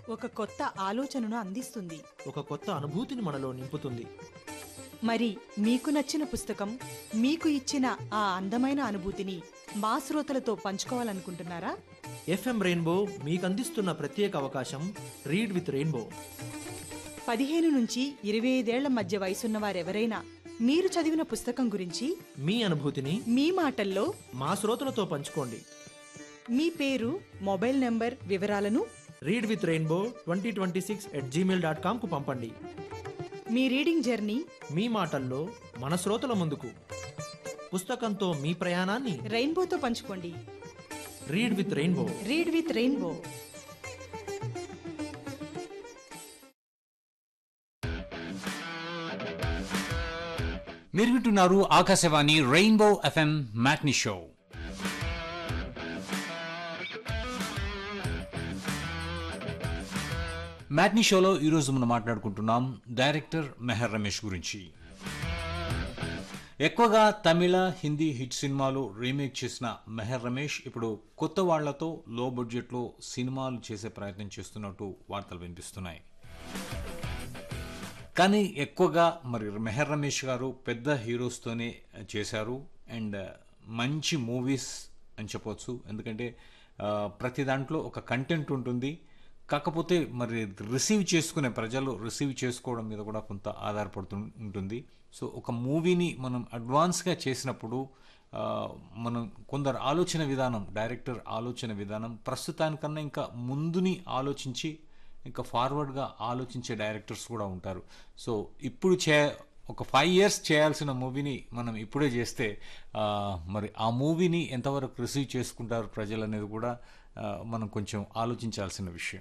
ఒక కొత్త ఆలోచనను అందిస్తుంది ఒక కొత్త అనుభూతిని మనలో నింపుతుంది మరి మీకు నచ్చిన పుస్తకం మీకు ఇచ్చిన ఆ అందమైన అనుభూతిని మా శ్రోతలతో పంచుకోవాలనుకుంటున్నారా ఎఫ్ఎం రెయిన్బో మీకు అందిస్తున్న ప్రత్యేక అవకాశం రీడ్ విత్ రెయిన్బో పదిహేను నుంచి ఇరవై ఐదేళ్ల మధ్య వయసున్న వారెవరైనా మీరు చదివిన పుస్తకం గురించి మీ అనుభూతిని మీ మాటల్లో మా శ్రోతలతో పంచుకోండి మీ పేరు మొబైల్ నంబర్ వివరాలను read with Rainbow twenty twenty six at Gmail dot కామ్కు పంపండి మీ రీడింగ్ జర్నీ మీ మాటల్లో మన శ్రోతల ముందుకు పుస్తకంతో మీ ప్రయాణాన్ని రెయిన్బోతో పంచుకోండి read with Rainbow read with Rainbow మీరు వింటున్నారు Akashvani Rainbow FM matinee show matinee షోలో ఈరోజు మనం మాట్లాడుకుంటున్నాం డైరెక్టర్ మెహర్ రమేష్ గురించి ఎక్కువగా తమిళ హిందీ హిట్ సినిమాలు రీమేక్ చేసిన మెహర్ రమేష్ ఇప్పుడు కొత్త వాళ్లతో లో బడ్జెట్లో సినిమాలు చేసే ప్రయత్నం చేస్తున్నట్టు వార్తలు వినిపిస్తున్నాయి కానీ ఎక్కువగా మరి మెహర్ రమేష్ గారు పెద్ద హీరోస్తోనే చేశారు అండ్ మంచి మూవీస్ అని చెప్పొచ్చు ఎందుకంటే ఆ, ప్రతి దాంట్లో ఒక కంటెంట్ ఉంటుంది కాకపోతే మరి రిసీవ్ చేసుకునే ప్రజలు రిసీవ్ చేసుకోవడం మీద కూడా కొంత ఆధారపడుతూ ఉంటుంది సో ఒక మూవీని మనం అడ్వాన్స్గా చేసినప్పుడు ఆ, మనం కొందరు ఆలోచన విధానం డైరెక్టర్ ఆలోచన విధానం ప్రస్తుతానికన్నా ఇంకా ముందుని ఆలోచించి ఇంకా ఫార్వర్డ్గా ఆలోచించే డైరెక్టర్స్ కూడా ఉంటారు సో ఇప్పుడు చే ఒక ఫైవ్ ఇయర్స్ చేయాల్సిన మూవీని మనం ఇప్పుడే చేస్తే ఆ, మరి ఆ మూవీని ఎంతవరకు రిసీవ్ చేసుకుంటారు ప్రజలు అనేది కూడా ఆ, మనం కొంచెం ఆలోచించాల్సిన విషయం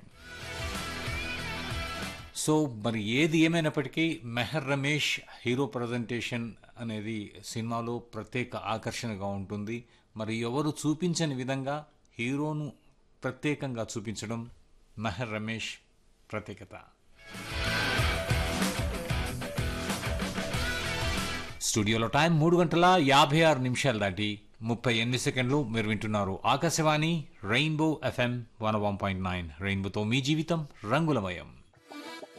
సో మరి ఏది ఏమైనప్పటికీ మెహర్ రమేష్ హీరో ప్రజెంటేషన్ అనేది సినిమాలో ప్రత్యేక ఆకర్షణగా ఉంటుంది మరి ఎవరు చూపించని విధంగా హీరోను ప్రత్యేకంగా చూపించడం మెహర్ రమేష్ ప్రత్యేకత స్టూడియోలో టైం మూడు గంటల యాభై ఆరు నిమిషాలు దాటి ముప్పై ఎనిమిది సెకండ్లు మీరు వింటున్నారు Akashvani Rainbow FM one one point nine రెయిన్బోతో మీ జీవితం రంగులమయం